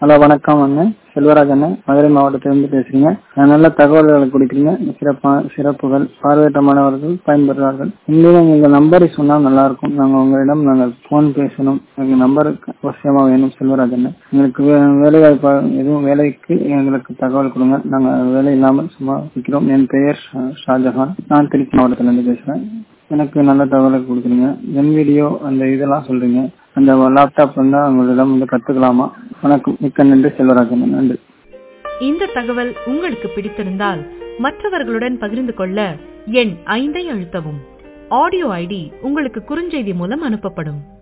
hello வணக்கம் அண்ணன் செல்வராஜ் அண்ணன் மதுரை மாவட்டத்திலிருந்து பேசுறீங்க நான் நல்ல தகவல்களை கொடுக்குறீங்க சிறப்பா சிறப்புகள் பார்வையற்ற மாணவர்கள் பயன்பெறுவார்கள் இன்னும் எங்க நம்பரை சொன்னா நல்லா இருக்கும் நாங்க உங்களிடம் நாங்கள் போன் பேசணும் எங்க நம்பருக்கு அவசியமா வேணும் செல்வராஜ் அண்ணன் எங்களுக்கு வே- வேலை வாய்ப்பு எதுவும் வேலைக்கு எங்களுக்கு தகவல் கொடுங்க நாங்க வேலை இல்லாமல் சும்மா இருக்கிறோம் என் பெயர் ஷா- ஷாஜஹான் நான் திருச்சி மாவட்டத்திலிருந்து பேசுறேன் எனக்கு நல்ல தகவலை கொடுக்குறீங்க என் வீடியோ அந்த இதெல்லாம் சொல்றீங்க அந்த லேப்டாப் வந்து உங்களிடம் வந்து கத்துக்கலாமா வணக்கம் மிக்க நன்றி செல்வராஜன் நன்றி இந்த தகவல் உங்களுக்கு பிடித்திருந்தால் மற்றவர்களுடன் பகிர்ந்து கொள்ள எண் ஐந்தை அழுத்தவும் ஆடியோ ஐடி உங்களுக்கு குறுஞ்செய்தி மூலம் அனுப்பப்படும்